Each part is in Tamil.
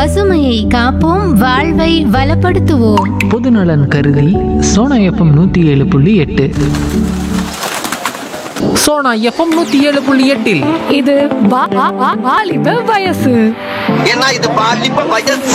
பசுமையை காப்போம் வாழ்வை வளப்படுத்துவோம் பொதுநலன் கருதி சோனா எஃப்எம் நூற்றி ஏழு புள்ளி எட்டு சோனா எஃப்எம் நூற்றி ஏழு புள்ளி எட்டில் இது வா- வா- வா- வாலிப வயசு ஏன்னா இது பாலிப்ப வயசு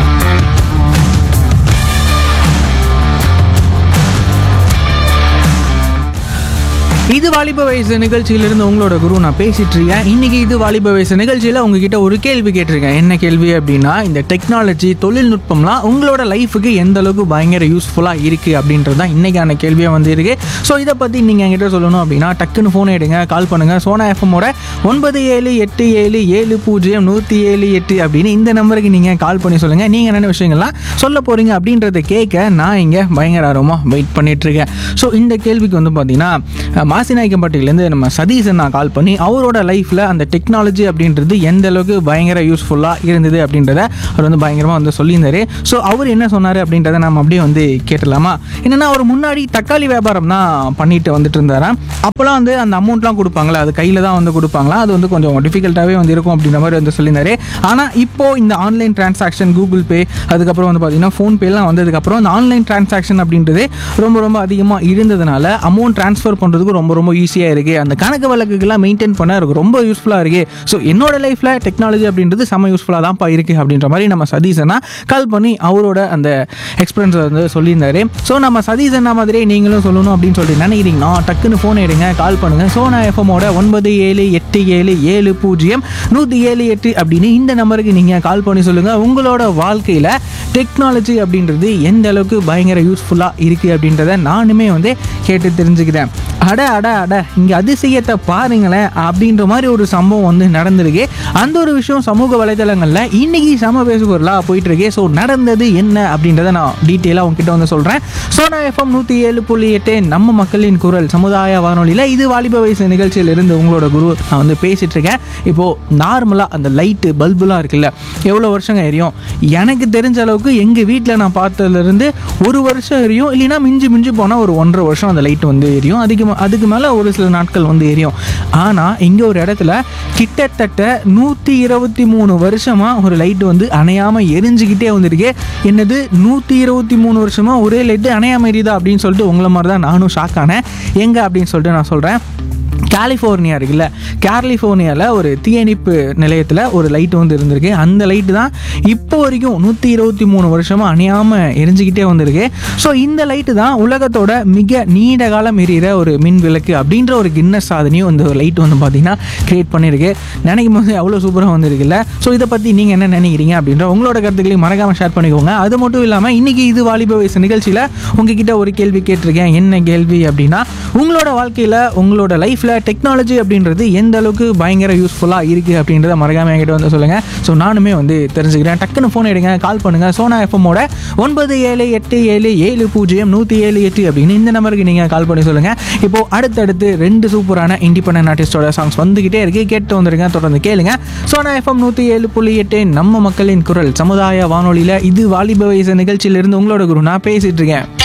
இது வாலிப வயசு நிகழ்ச்சியிலிருந்து உங்களோட குரு நான் பேசிட்டு இருக்கேன் இன்னைக்கு இது வாலிப வயசு நிகழ்ச்சியில் உங்ககிட்ட ஒரு கேள்வி கேட்டிருக்கேன் என்ன கேள்வி அப்படின்னா இந்த டெக்னாலஜி தொழில்நுட்பம்லாம் உங்களோட லைஃபுக்கு எந்த அளவுக்கு பயங்கர யூஸ்ஃபுல்லாக இருக்குது அப்படின்றது தான் இன்னைக்கான கேள்வியாக வந்து இருக்கு ஸோ இதை பற்றி நீங்கள் என்கிட்ட சொல்லணும் அப்படின்னா டக்குன்னு ஃபோன் எடுங்க கால் பண்ணுங்க சோனா எஃப்எம்மோட ஒன்பது ஏழு எட்டு ஏழு ஏழு பூஜ்ஜியம் நூற்றி ஏழு எட்டு அப்படின்னு இந்த நம்பருக்கு நீங்கள் கால் பண்ணி சொல்லுங்கள் நீங்கள் என்னென்ன விஷயங்கள்லாம் சொல்ல போகிறீங்க அப்படின்றத கேட்க நான் இங்கே பயங்கர ஆர்வமாக வெயிட் பண்ணிட்டு இருக்கேன் ஸோ இந்த கேள்விக்கு வந்து பார்த்தீங்கன்னா அஹ், மாசிநாயக்கம்பட்டியிலேருந்து நம்ம சதீஷன் நான் கால் பண்ணி அவரோட லைஃப்பில் அந்த டெக்னாலஜி அப்படின்றது எந்த அளவுக்கு பயங்கர யூஸ்ஃபுல்லாக இருந்தது அப்படின்றத அவர் வந்து பயங்கரமாக வந்து சொல்லியிருந்தாரு ஸோ அவர் என்ன சொன்னார் அப்படின்றத நம்ம அப்படியே வந்து கேட்டலாமா என்னென்னா அவர் முன்னாடி தக்காளி வியாபாரம் தான் பண்ணிட்டு வந்துட்டு இருந்தாராம் அப்போலாம் வந்து அந்த அமௌண்ட்லாம் கொடுப்பாங்களே அது கையில் தான் வந்து கொடுப்பாங்களா அது வந்து கொஞ்சம் டிஃபிகல்ட்டாகவே வந்து இருக்கும் அப்படின்ற மாதிரி வந்து சொல்லியிருந்தாரு ஆனால் இப்போ இந்த ஆன்லைன் டிரான்சாக்ஷன் கூகுள் பே அதுக்கப்புறம் வந்து பார்த்தீங்கன்னா ஃபோன்பேலாம் வந்ததுக்கப்புறம் இந்த ஆன்லைன் டிரான்சாக்ஷன் அப்படின்றது ரொம்ப ரொம்ப அதிகமாக இருந்ததுனால அமௌண்ட் ட்ரான்ஸ்ஃபர் பண்ணுறதுக்கு ரொம்ப ரொம்ப ஈஸியாக இருக்குது அந்த கணக்கு வழக்குகள்லாம் மெயின்டைன் பண்ண எனக்கு ரொம்ப யூஸ்ஃபுல்லாக இருக்குது ஸோ என்னோட லைஃப்பில் டெக்னாலஜி அப்படின்றது செம்ம யூஸ்ஃபுல்லாக தான்ப்பா இருக்குது அப்படின்ற மாதிரி நம்ம சதீஷனா கால் பண்ணி அவரோட அந்த எக்ஸ்பீரியன்ஸ் வந்து சொல்லியிருந்தாரு ஸோ நம்ம சதீஷனா மாதிரியே நீங்களும் சொல்லணும் அப்படின்னு சொல்லிட்டு நினைக்கிறீங்கன்னா டக்குன்னு ஃபோன் எடுங்க கால் பண்ணுங்கள் சோனா எஃப்எம்மோட ஒன்பது ஏழு எட்டு ஏழு ஏழு பூஜ்ஜியம் நூற்றி ஏழு எட்டு அப்படின்னு இந்த நம்பருக்கு நீங்கள் கால் பண்ணி சொல்லுங்கள் உங்களோட வாழ்க்கையில் டெக்னாலஜி அப்படின்றது எந்த அளவுக்கு பயங்கர யூஸ்ஃபுல்லாக இருக்குது அப்படின்றத நானுமே வந்து கேட்டு தெரிஞ்சுக்கிறேன் அட அட அட இங்கே அதிசயத்தை பாருங்களேன் அப்படின்ற மாதிரி ஒரு சம்பவம் வந்து நடந்திருக்கு அந்த ஒரு விஷயம் சமூக வலைதளங்களில் இன்னைக்கு சம பேசுபொருளாக போயிட்டு இருக்கு ஸோ நடந்தது என்ன அப்படின்றத நான் டீட்டெயிலாக உங்ககிட்ட வந்து சொல்கிறேன் சோனா எஃப்எம் நூற்றி ஏழு புள்ளி எட்டு நம்ம மக்களின் குரல் சமுதாய வானொலியில் இது வாலிப வயசு நிகழ்ச்சியில் இருந்து உங்களோட குரு நான் வந்து பேசிட்டு இருக்கேன் இப்போது நார்மலாக அந்த லைட்டு பல்புலாம் இருக்குல்ல எவ்வளோ வருஷங்க எரியும் எனக்கு தெரிஞ்ச அளவுக்கு எங்கள் வீட்டில் நான் பார்த்ததுலேருந்து ஒரு வருஷம் எரியும் இல்லைன்னா மிஞ்சி மிஞ்சி போனால் ஒரு ஒன்றரை வருஷம் அந்த லைட் வந்து எரியும் அதுக்கு ம- அதுக்கு மேலே ஒரு சில நாட்கள் வந்து எரியும் ஆனால் இங்கே ஒரு இடத்துல கிட்டத்தட்ட நூற்றி இருபத்தி மூணு வருஷமாக ஒரு லைட் வந்து அணையாமல் எரிஞ்சுக்கிட்டே வந்திருக்கு என்னது நூற்றி இருபத்தி மூணு வருஷமாக ஒரே லைட்டு அணையாமல் எரியுதா அப்படின்னு சொல்லிட்டு உங்களை மாதிரி தான் நானும் ஷாக் ஆனேன் எங்கே அப்படின்னு சொல்லிட்டு நான் சொல்கிறேன் கலிஃபோர்னியா இருக்குல்ல கலிஃபோர்னியாவில் ஒரு தீயணைப்பு நிலையத்தில் ஒரு லைட் வந்து இருந்திருக்கு அந்த லைட்டு தான் இப்போ வரைக்கும் நூற்றி இருபத்தி மூணு வருஷமாக அணியாமல் எரிஞ்சுக்கிட்டே வந்திருக்கு ஸோ இந்த லைட்டு தான் உலகத்தோட மிக நீண்ட காலம் எரியிற ஒரு மின் விளக்கு அப்படின்ற ஒரு கின்னஸ் சாதனையும் இந்த ஒரு லைட் வந்து பார்த்தீங்கன்னா கிரியேட் பண்ணியிருக்கு நினைக்கும் போது அவ்வளோ சூப்பராக வந்திருக்குல்ல ஸோ இதை பற்றி நீங்கள் என்ன நினைக்கிறீங்க அப்படின்ற உங்களோட கருத்துக்களையும் மறக்காமல் ஷேர் பண்ணிக்கோங்க அது மட்டும் இல்லாமல் இன்றைக்கி இது வாலிப வயசு நிகழ்ச்சியில் உங்ககிட்ட ஒரு கேள்வி கேட்டிருக்கேன் என்ன கேள்வி அப்படின்னா உங்களோட வாழ்க்கையில் உங்களோட லைஃப்பில் டெக்னாலஜி அப்படின்றது எந்த அளவுக்கு பயங்கர யூஸ்ஃபுல்லாக இருக்குது அப்படின்றத மறக்காம என்கிட்ட வந்து சொல்லுங்கள் ஸோ நானுமே வந்து தெரிஞ்சுக்கிறேன் டக்குன்னு ஃபோன் எடுங்க கால் பண்ணுங்கள் சோனா எஃப்எம்மோட ஒன்பது ஏழு எட்டு ஏழு ஏழு பூஜ்ஜியம் நூற்றி ஏழு எட்டு அப்படின்னு இந்த நம்பருக்கு நீங்கள் கால் பண்ணி சொல்லுங்கள் இப்போது அடுத்தடுத்து ரெண்டு சூப்பரான இண்டிபெண்டன்ட் ஆர்டிஸ்டோட சாங்ஸ் வந்துக்கிட்டே இருக்கு கேட்டு வந்துருங்க தொடர்ந்து கேளுங்க சோனா எஃப்எம் நூற்றி ஏழு புள்ளி எட்டு நம்ம மக்களின் குரல் சமுதாய வானொலியில் இது வாலிப வயசு நிகழ்ச்சியிலிருந்து உங்களோட குரு நான் பேசிட்டு இருக்கேன்